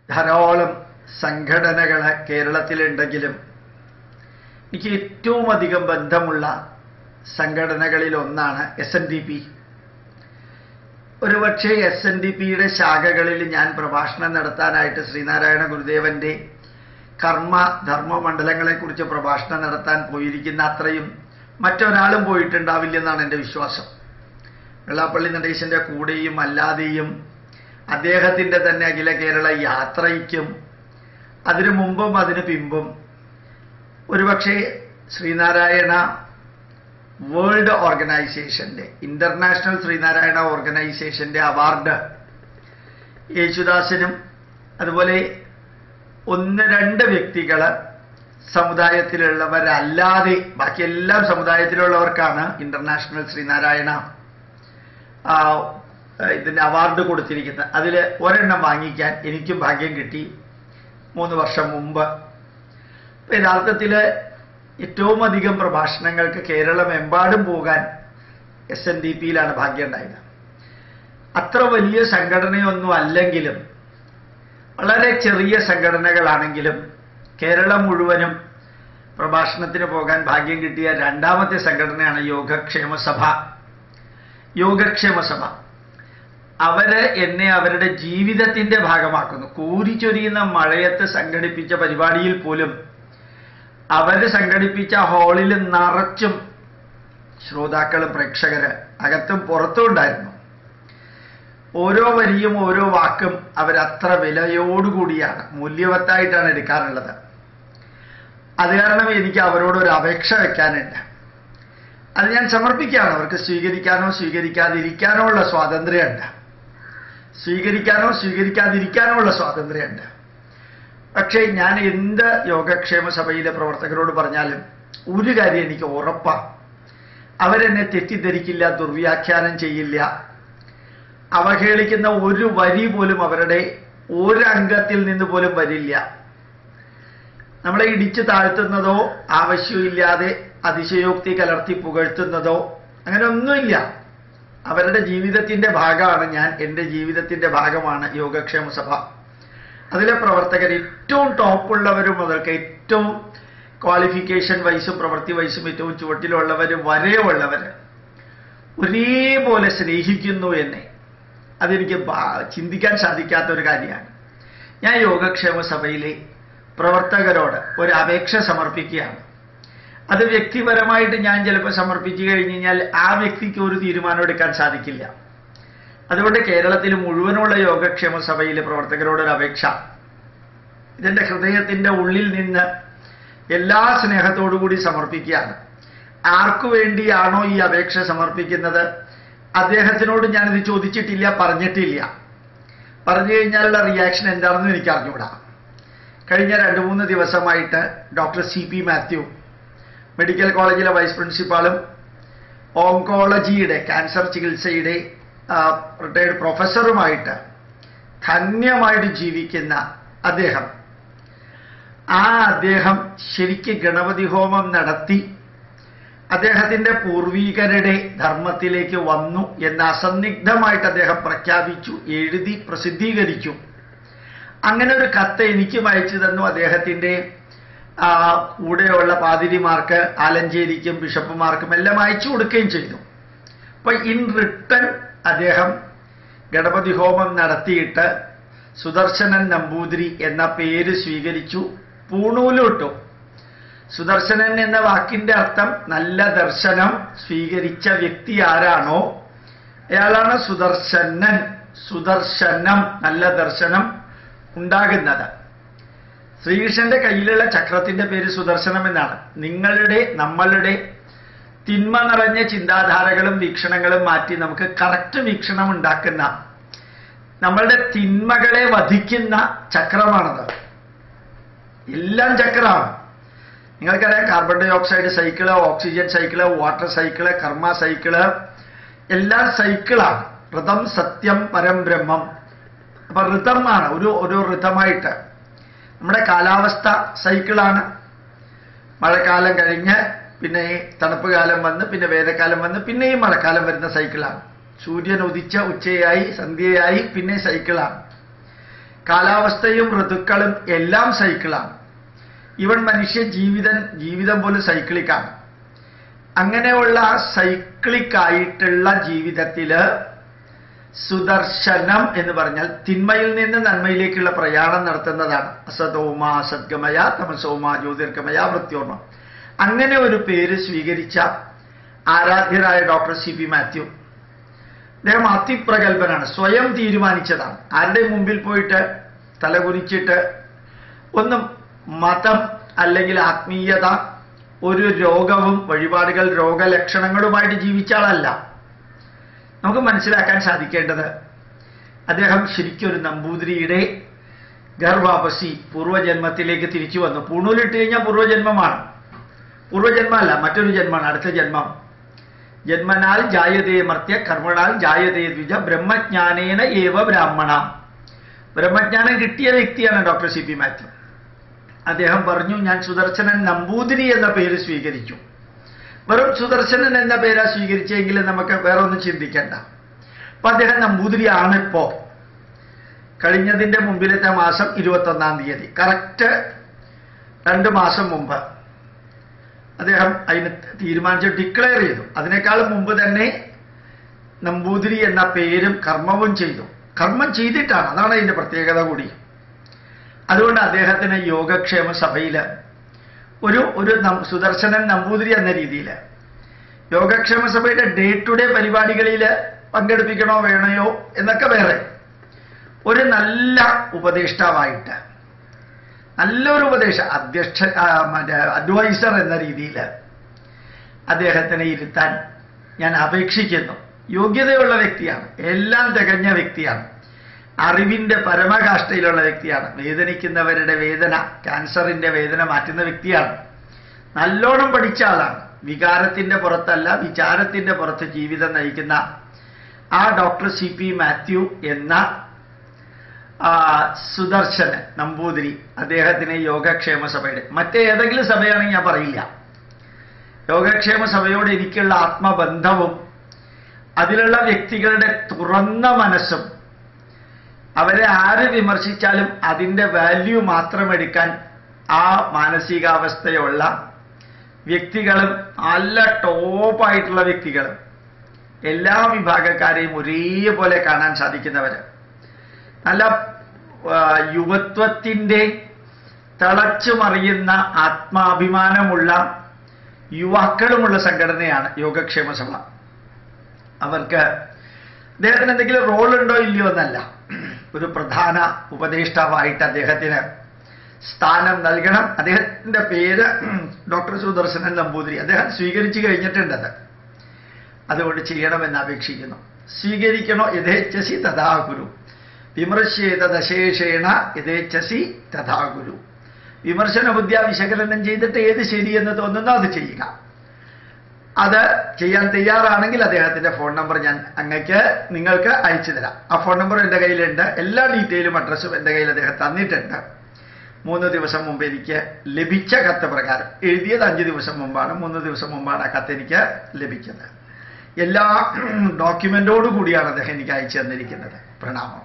ധാരാളം സംഘടനകൾ കേരളത്തിലുണ്ടെങ്കിലും എനിക്ക് ഏറ്റവും അധികം ബന്ധമുള്ള സംഘടനകളിൽ ഒന്നാണ് എസ് എൻ ഡി പി ഒരുപക്ഷെ എസ് എൻ ഡി പിയുടെ ശാഖകളിൽ ഞാൻ പ്രഭാഷണം നടത്താനായിട്ട് ശ്രീനാരായണ ഗുരുദേവന്റെ കർമ്മ ധർമ്മ മണ്ഡലങ്ങളെക്കുറിച്ച് പ്രഭാഷണം നടത്താൻ പോയിരിക്കുന്ന അത്രയും മറ്റൊരാളും പോയിട്ടുണ്ടാവില്ലെന്നാണ് എൻ്റെ വിശ്വാസം വെള്ളാപ്പള്ളി നടേശന്റെ കൂടെയും അല്ലാതെയും അദ്ദേഹത്തിൻ്റെ തന്നെ അഖില കേരള യാത്രയ്ക്കും അതിനു മുമ്പും അതിനു പിമ്പും ഒരുപക്ഷെ ശ്രീനാരായണ വേൾഡ് ഓർഗനൈസേഷന്റെ ഇന്റർനാഷണൽ ശ്രീനാരായണ ഓർഗനൈസേഷന്റെ അവാർഡ് യേശുദാസിനും അതുപോലെ ഒന്ന് രണ്ട് വ്യക്തികൾ സമുദായത്തിലുള്ളവരല്ലാതെ ബാക്കി എല്ലാം സമുദായത്തിലുള്ളവർക്കാണ് ഇന്റർനാഷണൽ ശ്രീനാരായണ ആ, ഇതിന്റെ അവാർഡ് കൊടുത്തിരിക്കുന്നത് അതിൽ ഒരെണ്ണം വാങ്ങിക്കാൻ എനിക്കും ഭാഗ്യം കിട്ടി മൂന്ന് വർഷം മുമ്പ് അപ്പൊ യഥാർത്ഥത്തിൽ ഏറ്റവും അധികം പ്രഭാഷണങ്ങൾക്ക് കേരളമെമ്പാടും പോകാൻ എസ് എൻ ഡി പിയിലാണ് ഭാഗ്യം ഉണ്ടായത് അത്ര വലിയ സംഘടനയൊന്നും അല്ലെങ്കിലും വളരെ ചെറിയ സംഘടനകളാണെങ്കിലും കേരളം മുഴുവനും പ്രഭാഷണത്തിന് പോകാൻ ഭാഗ്യം കിട്ടിയ രണ്ടാമത്തെ സംഘടനയാണ് യോഗക്ഷേമ സഭ യോഗക്ഷേമ സഭ അവര് എന്നെ അവരുടെ ജീവിതത്തിന്റെ ഭാഗമാക്കുന്നു കൂരിച്ചൊരിയുന്ന മഴയത്ത് സംഘടിപ്പിച്ച പരിപാടിയിൽ പോലും അവര് സംഘടിപ്പിച്ച ഹാളിൽ നിറച്ചും ശ്രോതാക്കളും പ്രേക്ഷകര് അകത്തും പുറത്തും ഉണ്ടായിരുന്നു ഓരോ വരിയും ഓരോ വാക്കും അവരത്ര വിലയോടുകൂടിയാണ് മൂല്യവത്തായിട്ടാണ് എടുക്കാറുള്ളത് അത് കാരണം എനിക്ക് അവരോട് ഒരു അപേക്ഷ വെക്കാനുണ്ട് അത് ഞാൻ സമർപ്പിക്കുകയാണ് അവർക്ക് സ്വീകരിക്കാനോ സ്വീകരിക്കാതിരിക്കാനോ ഉള്ള സ്വാതന്ത്ര്യമുണ്ട് സ്വീകരിക്കാനോ സ്വീകരിക്കാതിരിക്കാനോ ഉള്ള സ്വാതന്ത്ര്യമുണ്ട് പക്ഷേ ഞാൻ എന്ത് യോഗക്ഷേമ സഭയിലെ പ്രവർത്തകരോട് പറഞ്ഞാലും ഒരു കാര്യം എനിക്ക് ഉറപ്പാണ് അവരെന്നെ തെറ്റിദ്ധരിക്കില്ല ദുർവ്യാഖ്യാനം ചെയ്യില്ല അവഹേളിക്കുന്ന ഒരു വരി പോലും അവരുടെ ഒരു അംഗത്തിൽ നിന്ന് പോലും വരില്ല നമ്മളെ ഇടിച്ചു താഴ്ത്തുന്നതോ ആവശ്യമില്ലാതെ അതിശയോക്തി കലർത്തി പുകഴ്ത്തുന്നതോ അങ്ങനെ ഒന്നുമില്ല അവരുടെ ജീവിതത്തിന്റെ ഭാഗമാണ് ഞാൻ എൻ്റെ ജീവിതത്തിന്റെ ഭാഗമാണ് യോഗക്ഷേമ സഭ അതിലെ പ്രവർത്തകർ ഏറ്റവും ടോപ്പുള്ളവരും മുതൽക്ക് ഏറ്റവും ക്വാളിഫിക്കേഷൻ വൈസും പ്രവൃത്തി വൈസും ഏറ്റവും ചുവട്ടിലുള്ളവർ വരെ ഉള്ളവർ ഒരേപോലെ സ്നേഹിക്കുന്നു എന്നെ അതെനിക്ക് ബാ- ചിന്തിക്കാൻ സാധിക്കാത്ത ഒരു കാര്യമാണ് ഞാൻ യോഗക്ഷേമ സഭയിലെ പ്രവർത്തകരോട് ഒരു അപേക്ഷ സമർപ്പിക്കുകയാണ് അത് വ്യക്തിപരമായിട്ട് ഞാൻ ചിലപ്പോൾ സമർപ്പിച്ചു കഴിഞ്ഞ് കഴിഞ്ഞാൽ ആ വ്യക്തിക്ക് ഒരു തീരുമാനം എടുക്കാൻ സാധിക്കില്ല അതുകൊണ്ട് കേരളത്തിൽ മുഴുവനുള്ള യോഗക്ഷേമ സഭയിലെ പ്രവർത്തകരോടൊരു അപേക്ഷ ഇതെന്റെ ഹൃദയത്തിന്റെ ഉള്ളിൽ നിന്ന് എല്ലാ സ്നേഹത്തോടു കൂടി സമർപ്പിക്കുകയാണ് ആർക്കു വേണ്ടിയാണോ ഈ അപേക്ഷ സമർപ്പിക്കുന്നത് അദ്ദേഹത്തിനോട് ഞാനിത് ചോദിച്ചിട്ടില്ല പറഞ്ഞിട്ടില്ല പറഞ്ഞു കഴിഞ്ഞാലുള്ള റിയാക്ഷൻ എന്താണെന്ന് എനിക്ക് അറിഞ്ഞുകൂടാ കഴിഞ്ഞ രണ്ട് മൂന്ന് ദിവസമായിട്ട് doctor C P Mathew medical കോളേജിലെ വൈസ് പ്രിൻസിപ്പാളും ഓങ്കോളജിയുടെ ക്യാൻസർ ചികിത്സയുടെ റിട്ടയർഡ് പ്രൊഫസറുമായിട്ട് ധന്യമായിട്ട് ജീവിക്കുന്ന അദ്ദേഹം ആ അദ്ദേഹം ശരിക്ക് ഗണപതി ഹോമം നടത്തി അദ്ദേഹത്തിന്റെ പൂർവീകരുടെ ധർമ്മത്തിലേക്ക് വന്നു എന്ന് അസന്നിഗ്ധമായിട്ട് അദ്ദേഹം പ്രഖ്യാപിച്ചു എഴുതി പ്രസിദ്ധീകരിച്ചു അങ്ങനെ ഒരു കത്ത് എനിക്കും അയച്ചു തന്നു അദ്ദേഹത്തിന്റെ ആ, കൂടെയുള്ള പാതിരിമാർക്ക് ആലഞ്ചേരിക്കും ബിഷപ്പുമാർക്കും എല്ലാം അയച്ചു കൊടുക്കുകയും ചെയ്തു അപ്പൊ ഇൻ റിട്ടൺ അദ്ദേഹം ഗണപതി ഹോമം നടത്തിയിട്ട് സുദർശനൻ നമ്പൂതിരി എന്ന പേര് സ്വീകരിച്ചു പൂണൂലിട്ടു സുദർശനൻ എന്ന വാക്കിന്റെ അർത്ഥം നല്ല ദർശനം സ്വീകരിച്ച വ്യക്തി ആരാണോ അയാളാണ് സുദർശനൻ സുദർശനം നല്ല ദർശനം ഉണ്ടാകുന്നത് ശ്രീകൃഷ്ണന്റെ കയ്യിലുള്ള ചക്രത്തിന്റെ പേര് സുദർശനം എന്നാണ് നിങ്ങളുടെ നമ്മളുടെ തിന്മ നിറഞ്ഞ ചിന്താധാരകളും വീക്ഷണങ്ങളും മാറ്റി നമുക്ക് കറക്റ്റ് വീക്ഷണം ഉണ്ടാക്കുന്ന നമ്മളുടെ തിന്മകളെ വധിക്കുന്ന ചക്രമാണത് എല്ലാം ചക്രമാണ് നിങ്ങൾക്കറിയാം carbon dioxide cycle oxygen cycle water cycle karma cycle എല്ലാം സൈക്കിളാണ് ഋതം സത്യം പരം ബ്രഹ്മം അപ്പൊ ഋതമാണ് ഒരു ഒരു ഋതമായിട്ട് നമ്മുടെ കാലാവസ്ഥ സൈക്കിളാണ് മഴക്കാലം കഴിഞ്ഞ് പിന്നെ ഈ തണുപ്പ് കാലം വന്ന് പിന്നെ വേനൽക്കാലം വന്ന് പിന്നെയും മഴക്കാലം വരുന്ന സൈക്കിളാണ് സൂര്യൻ ഉദിച്ച ഉച്ചയായി സന്ധ്യയായി പിന്നെ സൈക്കിളാണ് കാലാവസ്ഥയും ഋതുക്കളും എല്ലാം സൈക്കിളാണ് ഇവൻ മനുഷ്യ ജീവിതം ജീവിതം പോലും സൈക്ലിക്കാണ് അങ്ങനെയുള്ള സൈക്ലിക്കായിട്ടുള്ള ജീവിതത്തില് സുദർശനം എന്ന് പറഞ്ഞാൽ തിന്മയിൽ നിന്ന് നന്മയിലേക്കുള്ള പ്രയാണം നടത്തുന്നതാണ് അസതോമ അസദ്ഗമയ തമസോമ ജ്യോതിർഗമയ വൃത്യോർമ അങ്ങനെ ഒരു പേര് സ്വീകരിച്ച ആരാധ്യരായ ഡോക്ടർ സി പി മാത്യു അദ്ദേഹം അതിപ്രഗത്ഭനാണ് സ്വയം തീരുമാനിച്ചതാണ് ആരുടെ മുമ്പിൽ പോയിട്ട് തലകുനിച്ചിട്ട് ഒന്നും മതം അല്ലെങ്കിൽ ആത്മീയത ഒരു രോഗവും വഴിപാടുകൾ രോഗലക്ഷണങ്ങളുമായിട്ട് ജീവിച്ച ആളല്ല നമുക്ക് മനസ്സിലാക്കാൻ സാധിക്കേണ്ടത് അദ്ദേഹം ശരിക്കും ഒരു നമ്പൂതിരിയുടെ ഗർഭാപസി പൂർവ്വജന്മത്തിലേക്ക് തിരിച്ചു വന്നു പൂണൂലിട്ട് കഴിഞ്ഞാൽ പൂർവ്വജന്മമാണ് പൂർവ്വജന്മമല്ല മറ്റൊരു ജന്മമാണ് അടുത്ത ജന്മം ജന്മനാൽ ജായതേ മർത്യ കർമ്മണാൽ ജായതേ ദ്വിജ ബ്രഹ്മജ്ഞാനേന ഏവ ബ്രാഹ്മണ ബ്രഹ്മജ്ഞാനം കിട്ടിയ വ്യക്തിയാണ് ഡോക്ടർ സി പി മാത്യു അദ്ദേഹം പറഞ്ഞു ഞാൻ സുദർശനൻ നമ്പൂതിരി എന്ന പേര് സ്വീകരിച്ചു വെറും സുദർശനൻ എന്ന പേരാ സ്വീകരിച്ചെങ്കിൽ നമുക്ക് വേറെ ഒന്നും ചിന്തിക്കേണ്ട അപ്പൊ അദ്ദേഹം നമ്പൂതിരിയാണ് ഇപ്പോ കഴിഞ്ഞതിന്റെ മുമ്പിലത്തെ മാസം ഇരുപത്തൊന്നാം തീയതി കറക്റ്റ് രണ്ട് മാസം മുമ്പ് അദ്ദേഹം അതിന് തീരുമാനിച്ച് ഡിക്ലെയർ ചെയ്തു അതിനേക്കാളും മുമ്പ് തന്നെ നമ്പൂതിരി എന്ന പേരും കർമ്മവും ചെയ്തു കർമ്മം ചെയ്തിട്ടാണ് അതാണ് അതിന്റെ പ്രത്യേകത കൂടി അതുകൊണ്ട് അദ്ദേഹത്തിന് യോഗക്ഷേമ സഭയിൽ ഒരു ഒരു നം- സുദർശനൻ നമ്പൂതിരി എന്ന രീതിയിൽ യോഗക്ഷേമ സഭയുടെ ഡേ ടു ഡേ പരിപാടികളിൽ പങ്കെടുപ്പിക്കണോ വേണയോ എന്നൊക്കെ വേറെ ഒരു നല്ല ഉപദേഷ്ടാവായിട്ട് നല്ലൊരു ഉപദേശ അധ്യക്ഷ ആ, മറ്റേ അഡ്വൈസർ എന്ന രീതിയിൽ അദ്ദേഹത്തിനെ ഇരുത്താൻ ഞാൻ അപേക്ഷിക്കുന്നു യോഗ്യതയുള്ള വ്യക്തിയാണ് എല്ലാം തികഞ്ഞ വ്യക്തിയാണ് അറിവിന്റെ പരമകാഷ്ഠയിലുള്ള വ്യക്തിയാണ് വേദനിക്കുന്നവരുടെ വേദന ക്യാൻസറിന്റെ വേദന മാറ്റുന്ന വ്യക്തിയാണ് നല്ലോണം പഠിച്ച ആളാണ് വികാരത്തിന്റെ പുറത്തല്ല വിചാരത്തിന്റെ പുറത്ത് ജീവിതം നയിക്കുന്ന ആ ഡോക്ടർ സി പി മാത്യു എന്ന ആ, സുദർശന് നമ്പൂതിരി അദ്ദേഹത്തിന് യോഗക്ഷേമ സഭയുടെ മറ്റേതെങ്കിലും സഭയാണെങ്കിൽ ഞാൻ പറയില്ല യോഗക്ഷേമ സഭയോട് എനിക്കുള്ള ആത്മബന്ധവും അതിലുള്ള വ്യക്തികളുടെ തുറന്ന മനസ്സും അവരെ ആര് വിമർശിച്ചാലും അതിൻ്റെ വാല്യൂ മാത്രം എടുക്കാൻ ആ മാനസികാവസ്ഥയുള്ള വ്യക്തികളും നല്ല ടോപ്പായിട്ടുള്ള വ്യക്തികളും എല്ലാ വിഭാഗക്കാരെയും ഒരേപോലെ കാണാൻ സാധിക്കുന്നവർ നല്ല ആ, യുവത്വത്തിൻ്റെ തിളച്ചു മറിയുന്ന ആത്മാഭിമാനമുള്ള യുവാക്കളുമുള്ള സംഘടനയാണ് യോഗക്ഷേമ സഭ അവർക്ക് അദ്ദേഹത്തിന് എന്തെങ്കിലും റോൾ ഉണ്ടോ ഇല്ലയോ എന്നല്ല ഒരു പ്രധാന ഉപദേഷ്ടാവായിട്ട് അദ്ദേഹത്തിന് സ്ഥാനം നൽകണം അദ്ദേഹത്തിന്റെ പേര് ഡോക്ടർ സുദർശനൻ നമ്പൂതിരി അദ്ദേഹം സ്വീകരിച്ചു കഴിഞ്ഞിട്ടുണ്ടത് അതുകൊണ്ട് ചെയ്യണമെന്ന് അപേക്ഷിക്കുന്നു സ്വീകരിക്കണോ യഥേച്ഛസി തഥാ ഗുരു വിമർശേത ദശേഷേണ യഥേച്ഛസി തഥാ ഗുരു വിമർശന ബുദ്ധിയ വിശകലനം ചെയ്തിട്ട് ഏത് ശരിയെന്ന് തോന്നുന്നോ അത് ചെയ്യുക അത് ചെയ്യാൻ തയ്യാറാണെങ്കിൽ അദ്ദേഹത്തിന്റെ ഫോൺ നമ്പർ ഞാൻ അങ്ങക്ക് നിങ്ങൾക്ക് അയച്ചു തരാം ആ ഫോൺ നമ്പർ എൻ്റെ കയ്യിലുണ്ട് എല്ലാ ഡീറ്റെയിലും അഡ്രസ്സും എൻ്റെ കയ്യിൽ അദ്ദേഹം തന്നിട്ടുണ്ട് മൂന്ന് ദിവസം മുമ്പ് എനിക്ക് ലഭിച്ച കത്ത് പ്രകാരം എഴുതിയത് അഞ്ച് ദിവസം മുമ്പാണ് മൂന്ന് ദിവസം മുമ്പാണ് ആ കത്ത് എനിക്ക് ലഭിച്ചത് എല്ലാ ഡോക്യുമെന്റോടു കൂടിയാണ് അദ്ദേഹം എനിക്ക് അയച്ചു തന്നിരിക്കുന്നത് പ്രണാമം